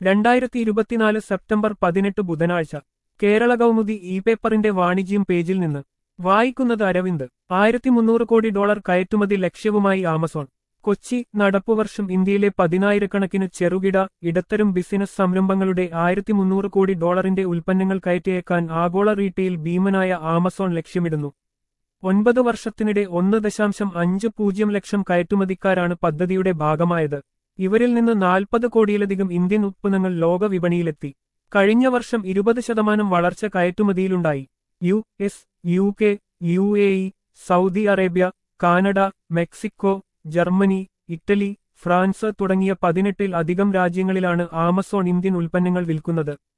രണ്ടായിരത്തി ഇരുപത്തിനാല് സെപ്റ്റംബർ പതിനെട്ട് ബുധനാഴ്ച കേരള കൗമുദി ഇ പേപ്പറിന്റെ വാണിജ്യം പേജിൽ നിന്ന് വായിക്കുന്നത് അരവിന്ദ് ആയിരത്തി മുന്നൂറ് കോടി ഡോളർ കയറ്റുമതി ലക്ഷ്യവുമായി ആമസോൺ കൊച്ചി നടപ്പുവർഷം ഇന്ത്യയിലെ പതിനായിരക്കണക്കിന് ചെറുകിട ഇടത്തരം ബിസിനസ് സംരംഭങ്ങളുടെ ആയിരത്തി മുന്നൂറ് കോടി ഡോളറിന്റെ ഉൽപ്പന്നങ്ങൾ കയറ്റിയേക്കാൻ ആഗോള റീറ്റെയിൽ ഭീമനായ ആമസോൺ ലക്ഷ്യമിടുന്നു ഒൻപത് വർഷത്തിനിടെ ഒന്ന് ദശാംശം അഞ്ച് പൂജ്യം ലക്ഷം കയറ്റുമതിക്കാരാണ് പദ്ധതിയുടെ ഭാഗമായത് ഇവരിൽ നിന്ന് നാൽപ്പത് കോടിയിലധികം ഇന്ത്യൻ ഉത്പന്നങ്ങൾ ലോക വിപണിയിലെത്തി കഴിഞ്ഞ വർഷം ഇരുപത് ശതമാനം വളർച്ച കയറ്റുമതിയിലുണ്ടായി U S U K U A E Saudi Arabia Canada Mexico Germany Italy France തുടങ്ങിയ പതിനെട്ടിൽ അധികം രാജ്യങ്ങളിലാണ് ആമസോൺ ഇന്ത്യൻ ഉൽപ്പന്നങ്ങൾ വിൽക്കുന്നത്